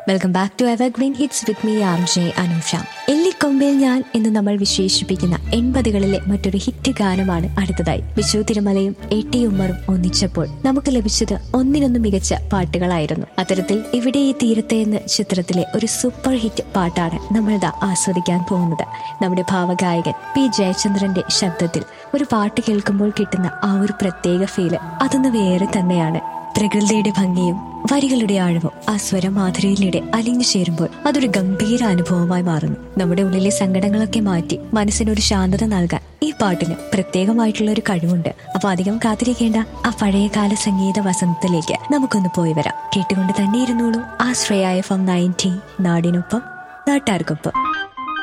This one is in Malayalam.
welcome back to evergreen hits with me R J Anusha എല്ലിക്കൊമ്പിൽ ഞാൻ എന്ന് നമ്മൾ വിശേഷിപ്പിക്കുന്ന എൺപതുകളിലെ മറ്റൊരു ഹിറ്റ് ഗാനമാണ് അടുത്തതായി വിശു തിരുമലയും എ ടി ഉമ്മറും ഒന്നിച്ചപ്പോൾ നമുക്ക് ലഭിച്ചത് ഒന്നിനൊന്നും മികച്ച പാട്ടുകളായിരുന്നു അത്തരത്തിൽ ഇവിടെ ഈ തീരത്തെ എന്ന ചിത്രത്തിലെ ഒരു സൂപ്പർ ഹിറ്റ് പാട്ടാണ് നമ്മളിതാ ആസ്വദിക്കാൻ പോകുന്നത് നമ്മുടെ ഭാവഗായകൻ പി ജയചന്ദ്രന്റെ ശബ്ദത്തിൽ ഒരു പാട്ട് കേൾക്കുമ്പോൾ കിട്ടുന്ന ആ ഒരു പ്രത്യേക ഫീല് അതൊന്ന് വേറെ തന്നെയാണ് പ്രകൃതിയുടെ ഭംഗിയും വരികളുടെ ആഴവും ആ സ്വരമാധുരിയിലൂടെ അലിഞ്ഞു ചേരുമ്പോൾ അതൊരു ഗംഭീര അനുഭവമായി മാറുന്നു നമ്മുടെ ഉള്ളിലെ സങ്കടങ്ങളൊക്കെ മാറ്റി മനസ്സിനൊരു ശാന്തത നൽകാൻ ഈ പാട്ടിന് പ്രത്യേകമായിട്ടുള്ള ഒരു കഴിവുണ്ട് അപ്പൊ അധികം കാത്തിരിക്കേണ്ട ആ പഴയകാല സംഗീത വസന്തത്തിലേക്ക് നമുക്കൊന്ന് പോയി വരാം കേട്ടുകൊണ്ട് തന്നെ ഇരുന്നോളൂ ആ ശ്രേയ എഫ് എം നയൻറ്റി നാടിനൊപ്പം നാട്ടാർക്കൊപ്പം